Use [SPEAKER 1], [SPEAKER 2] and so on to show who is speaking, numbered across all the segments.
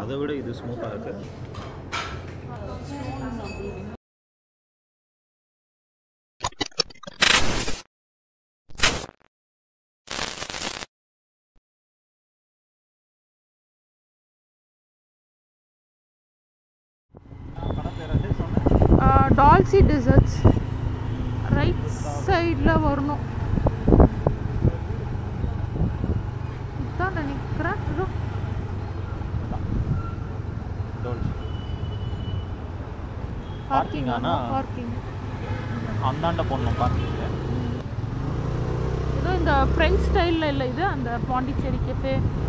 [SPEAKER 1] அதை விட இது ஸ்மூத்தாக இருக்குது
[SPEAKER 2] டால்சி டெசர்ட்ஸ் ரைட் சைடில் வரணும் இதான் நினைக்கிறேன் இதோ
[SPEAKER 1] Parking ஆனா?
[SPEAKER 2] பார்க்கிங்
[SPEAKER 1] அந்தாண்ட போடணும் பார்க்கிங்க
[SPEAKER 2] ஏதோ இந்த ஃப்ரெஞ்ச் ஸ்டைலில் இல்லை இது அந்த பாண்டிச்சேரி கெஃபே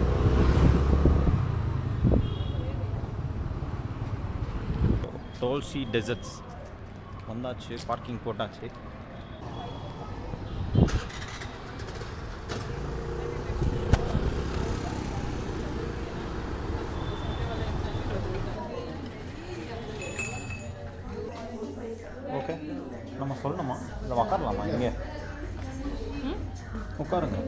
[SPEAKER 1] டோல்சி டெசர்ட்ஸ் வந்தாச்சு பார்க்கிங் போட்டாச்சு ஓகே நம்ம சொல்லணுமா இல்லை உட்காரலாமா இங்கே உட்காருங்க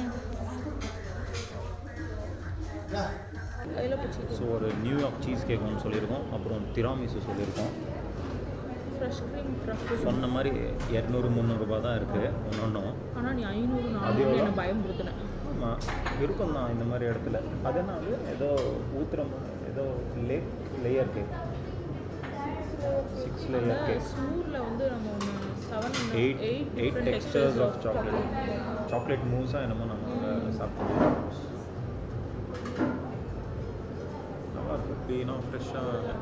[SPEAKER 2] கையில் பிடிச்சி
[SPEAKER 1] ஸோ ஒரு நியூயார்க் சீஸ் கேக் ஒன்று சொல்லியிருக்கோம் அப்புறம் திராமிசு சொல்லியிருக்கோம்
[SPEAKER 2] ஃப்ரெஷ் க்ரீம் ட்ரஃபிள்
[SPEAKER 1] சொன்ன மாதிரி இரநூறு முந்நூறுரூபா தான் இருக்குது ஒன்று ஒன்றும்
[SPEAKER 2] ஆனால் நீ ஐநூறு
[SPEAKER 1] அது
[SPEAKER 2] நானூறு
[SPEAKER 1] எவ்வளோ?
[SPEAKER 2] என்ன பயமுறுத்தினேன்
[SPEAKER 1] ஆமாம் இருக்கும் தான் இந்த மாதிரி இடத்துல அது என்ன அது ஏதோ ஊத்துற மாதிரி ஏதோ lay layer cake six layer cake
[SPEAKER 2] ஸ்மூரில் வந்து நம்ம ஒன்று seven
[SPEAKER 1] eight eight textures of chocolate chocolate மூஸாக என்னமோ நம்ம சாப்பிட்டோம் நல்லா இருக்கு க்ளீனாக ஃப்ரெஷ்ஷாக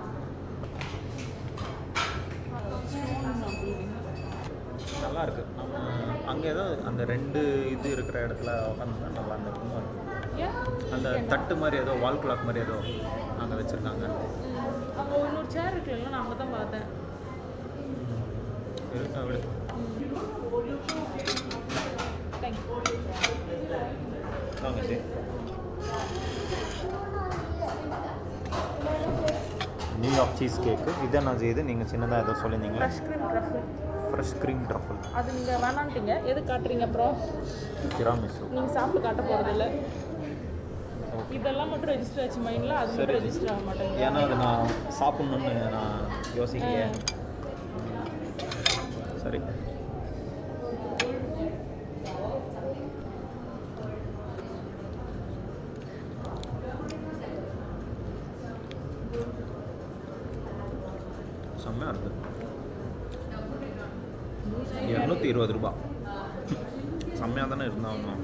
[SPEAKER 1] நல்லா இருக்கு நம்ம அங்கே ஏதோ அந்த ரெண்டு இது இருக்கிற இடத்துல உட்காந்தா நல்லா இருந்திருக்குமா இருக்கும் அந்த தட்டு மாதிரி ஏதோ வால் கிளாக் மாதிரி ஏதோ அங்கே வச்சுருக்காங்க
[SPEAKER 2] அங்கே இன்னொரு சேர் இருக்குல்ல நான் அங்கே தான் பார்த்தேன்
[SPEAKER 1] இருக்கா விடு
[SPEAKER 2] தேங்க்யூ
[SPEAKER 1] வாங்க சரி நியூயார்க் சீஸ் கேக்கு இதை நான் செய்து நீங்கள் சின்னதாக ஏதோ சொல்லியிருந்தீங்களா
[SPEAKER 2] fresh cream truffle
[SPEAKER 1] fresh cream truffle
[SPEAKER 2] அது நீங்கள் வேணான்ட்டீங்க எது காட்டுறீங்க அப்புறம்
[SPEAKER 1] திராமிசு
[SPEAKER 2] நீங்கள் சாப்பிட்டு காட்ட போகிறதில்ல இதெல்லாம் மட்டும் ரெஜிஸ்டர் ஆச்சு மைண்டில் அது மட்டும் ரெஜிஸ்டர் ஆக மாட்டேங்குது
[SPEAKER 1] ஏன்னா அது நான் சாப்பிட்ணுன்னு நான் யோசிக்கலையே சரி செம்மையாக இருக்கு இரநூத்தி இருபது ரூபா செம்மையாக தானே இருந்தாகணும்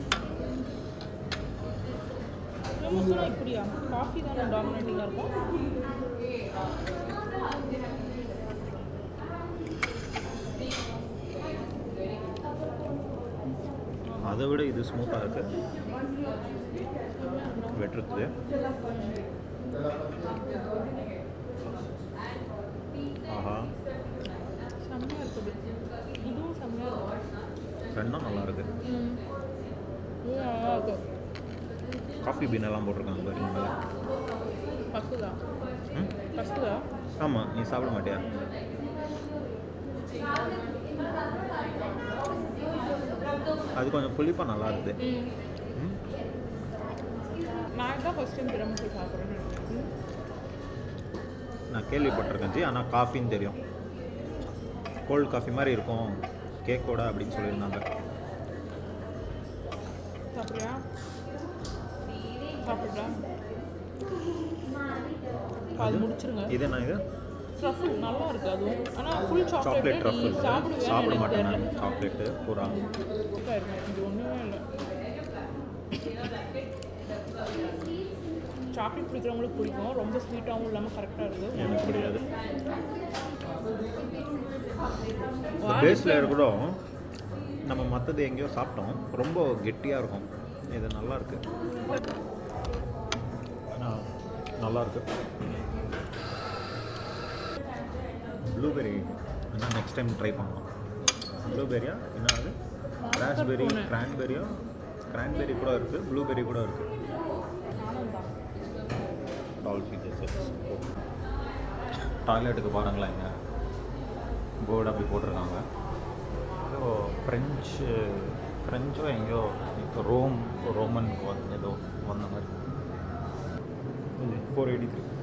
[SPEAKER 2] ஃபேமஸ்னா இப்படியா காஃபி தானே டாமினேட்டிங்காக இருக்கும்
[SPEAKER 1] அதை விட இது ஸ்மூத்தாக இருக்கு வெட்டிருக்குது ஆஹா
[SPEAKER 2] செம்மையாக இருக்குது இதுவும் செம்மையாக இருக்கும்
[SPEAKER 1] ரெண்டும் நல்லா இருக்கு
[SPEAKER 2] ம் இதுவும் நல்லா இருக்கு
[SPEAKER 1] காஃபி பீன் எல்லாம் போட்டிருக்காங்க பாருங்க மேலே
[SPEAKER 2] பசுதா
[SPEAKER 1] ம்
[SPEAKER 2] பசுதா
[SPEAKER 1] ஆமாம் நீ சாப்பிட மாட்டியா அது கொஞ்சம் புளிப்பாக நல்லா இருக்குது
[SPEAKER 2] ம்
[SPEAKER 1] ம்
[SPEAKER 2] நான் தான் ஃபஸ்ட் டைம் பிரமிச்சு சாப்பிட்றேன்னு நினைக்கிறேன்
[SPEAKER 1] நான் கேள்விப்பட்டிருக்கேன் ஜி ஆனால் காஃபின்னு தெரியும் கோல்ட் காஃபி மாதிரி இருக்கும் கேக்கோட அப்படின்னு சொல்லியிருந்தாங்க
[SPEAKER 2] சாப்பிட்றியா சாப்பிட்றா அது முடிச்சிருங்க
[SPEAKER 1] இது என்ன இது
[SPEAKER 2] ட்ரஃபிள் நல்லா இருக்கு அதுவும் ஆனால் ஃபுல்
[SPEAKER 1] சாக்லேட்
[SPEAKER 2] சாக்லேட்
[SPEAKER 1] ட்ரஃபிள்
[SPEAKER 2] சாப்பிடுவேன்
[SPEAKER 1] சாப்பிட மாட்டேன் நான் சாக்லேட்டு பூரா
[SPEAKER 2] இது ஒன்றுமே இல்லை சாக்லேட் பிடிக்கிறவங்களுக்கு பிடிக்கும் ரொம்ப ஸ்வீட்டாகவும் இல்லாமல் கரெக்டாக இருக்குது
[SPEAKER 1] எனக்கு பிடிக்காது பேஸ் லேயர் கூட நம்ம மற்றது எங்கேயோ சாப்பிட்டோம் ரொம்ப கெட்டியாக இருக்கும் இது நல்லா இருக்கு ஆ, நல்லா இருக்கு ப்ளூபெரி என்ன நெக்ஸ்ட் டைம் ட்ரை பண்ணலாம் ப்ளூபெரியா என்ன அது ராஸ்பெரி கிரான்பெரியா கிரான்பெரி கூட இருக்குது ப்ளூபெரி கூட இருக்குது டால்ஃபி டெசர்ட்ஸ் டாய்லெட்டுக்கு பாருங்களேன் இங்கே போர்டு அப்படி போட்டிருக்காங்க ஏதோ ஃப்ரெஞ்சு ஃப்ரெஞ்சோ எங்கேயோ இப்போ ரோம் ரோமன் வந்து ஏதோ வந்த மாதிரி இது ஃபோர் எயிட்டி த்ரீ